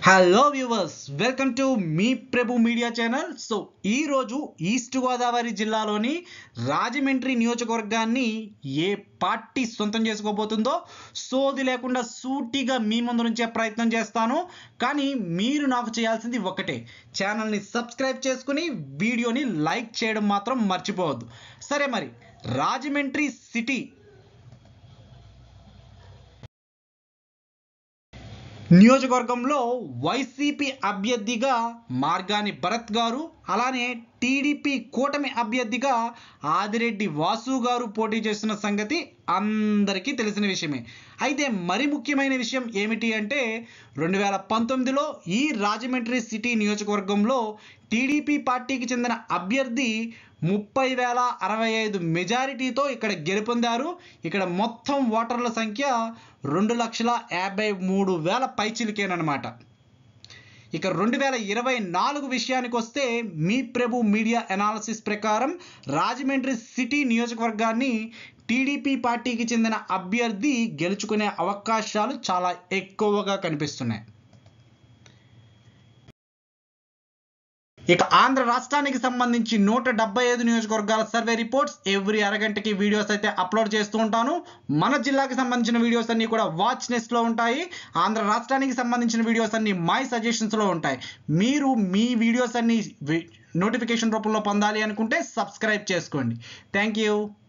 hello viewers welcome to మీ Prabhu Media channel so ఈరోజు east Godavari జిల్లాలోని రాజమండ్రి నియోజకవర్గాన్ని ఏ పార్టీ సొంతం చేసుకోబోతుందో సోది లేకుండా సూటిగా మీ ముందు నుంచే ప్రయత్నం చేస్తాను కానీ మీరు నాకు చేయాల్సింది ఒకటే ఛానల్ని సబ్స్క్రైబ్ చేసుకుని వీడియోని లైక్ చేయడం మాత్రం మర్చిపోవద్దు సరే మరి రాజమండ్రి సిటీ నియోజకవర్గంలో వైసీపీ అభ్యర్థిగా మార్గాని భరత్ గారు అలానే టీడీపీ కూటమి అభ్యర్థిగా ఆదిరెడ్డి వాసు గారు పోటీ చేస్తున్న సంగతి అందరికీ తెలిసిన విషయమే అయితే మరి ముఖ్యమైన విషయం ఏమిటి అంటే రెండు వేల పంతొమ్మిదిలో ఈ రాజమండ్రి సిటీ నియోజకవర్గంలో టీడీపీ పార్టీకి చెందిన అభ్యర్థి ముప్పై వేల అరవై ఐదు మెజారిటీతో ఇక్కడ గెలుపొందారు ఇక్కడ మొత్తం ఓటర్ల సంఖ్య రెండు లక్షల యాభై మూడు వేల పైచిలికేనమాట ఇక రెండు వేల ఇరవై నాలుగు విషయానికి వస్తే మీ ప్రభు మీడియా అనాలసిస్ ప్రకారం రాజమండ్రి సిటీ నియోజకవర్గాన్ని టీడీపీ పార్టీకి చెందిన అభ్యర్థి గెలుచుకునే అవకాశాలు చాలా ఎక్కువగా కనిపిస్తున్నాయి ఇక ఆంధ్ర రాష్ట్రానికి సంబంధించి నూట డెబ్బై ఐదు నియోజకవర్గాల సర్వే రిపోర్ట్స్ ఎవ్రీ అరగంటకి వీడియోస్ అయితే అప్లోడ్ చేస్తూ ఉంటాను మన జిల్లాకి సంబంధించిన వీడియోస్ అన్ని కూడా వాచ్ నెస్ట్లో ఉంటాయి ఆంధ్ర రాష్ట్రానికి సంబంధించిన వీడియోస్ అన్ని మై సజెషన్స్లో ఉంటాయి మీరు మీ వీడియోస్ అన్ని నోటిఫికేషన్ రూపంలో పొందాలి అనుకుంటే సబ్స్క్రైబ్ చేసుకోండి థ్యాంక్ యూ